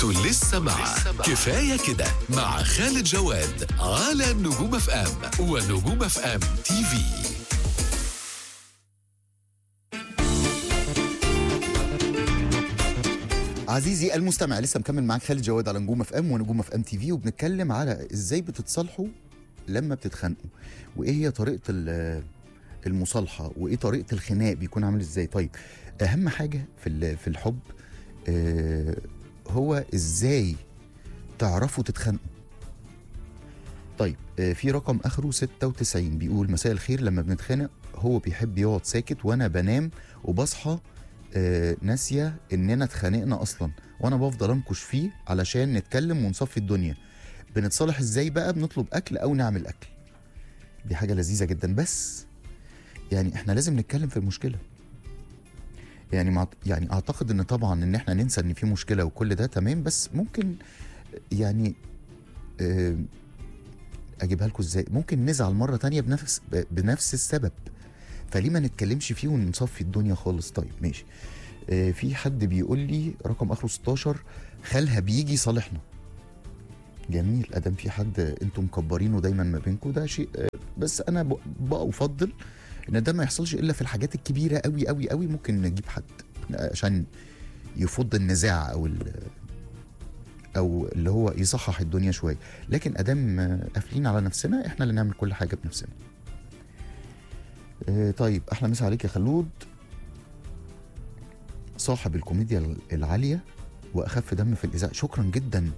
انتوا لسه مع كفايه كده مع خالد جواد على نجوم اف ام ونجوم اف ام تي في عزيزي المستمع لسه مكمل معاك خالد جواد على نجوم اف ام ونجوم اف ام تي في وبنتكلم على ازاي بتتصالحوا لما بتتخانقوا وايه هي طريقه ال- المصالحه وايه طريقه الخناق بيكون عامل ازاي طيب اهم حاجه في ال- في الحب آه، هو ازاي تعرفوا تتخانقوا طيب آه، في رقم اخره 96 بيقول مساء الخير لما بنتخانق هو بيحب يقعد ساكت وانا بنام وبصحى آه، ناسيه اننا اتخانقنا اصلا وانا بفضل انكش فيه علشان نتكلم ونصفي الدنيا بنتصالح ازاي بقى بنطلب اكل او نعمل اكل دي حاجه لذيذه جدا بس يعني احنا لازم نتكلم في المشكله يعني مع يعني اعتقد ان طبعا ان احنا ننسى ان في مشكله وكل ده تمام بس ممكن يعني آه، اجيبها لكم ازاي ممكن نزعل مره تانية بنفس ب- بنفس السبب فليه ما نتكلمش فيه ونصفي الدنيا خالص طيب ماشي آه، في حد بيقول لي رقم اخره 16 خالها بيجي صالحنا جميل ادم في حد انتم مكبرينه دايما ما بينكم ده شيء آه، بس انا ب- بقى افضل ان ده ما يحصلش الا في الحاجات الكبيره قوي قوي قوي ممكن نجيب حد عشان يفض النزاع او ال- او اللي هو يصحح الدنيا شويه لكن ادام آه، قافلين على نفسنا احنا اللي نعمل كل حاجه بنفسنا آه، طيب احلى مسا عليك يا خلود صاحب الكوميديا العاليه واخف دم في الاذاعه شكرا جدا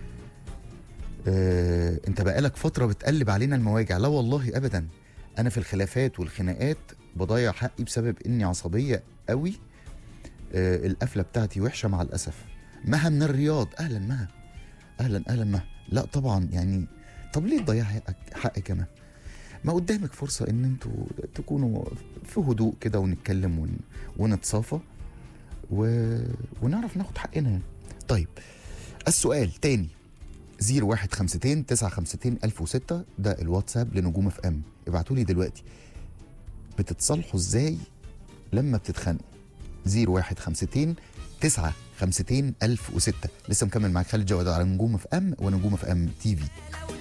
آه، انت بقالك فتره بتقلب علينا المواجع لا والله ابدا انا في الخلافات والخناقات بضيع حقي بسبب اني عصبيه قوي آه، القفله بتاعتي وحشه مع الاسف مها من الرياض اهلا مها اهلا اهلا مها لا طبعا يعني طب ليه تضيع حقك حقك يا مها ما قدامك فرصه ان انتوا تكونوا في هدوء كده ونتكلم ون... ونتصافى و... ونعرف ناخد حقنا يعني. طيب السؤال تاني 0152 952 1006 ده الواتساب لنجوم اف ام ابعتوا لي دلوقتي بتتصالحوا ازاي لما بتتخانقوا 0152 952 1006 لسه مكمل معاك خالد جواد على نجوم اف ام ونجوم اف ام تي في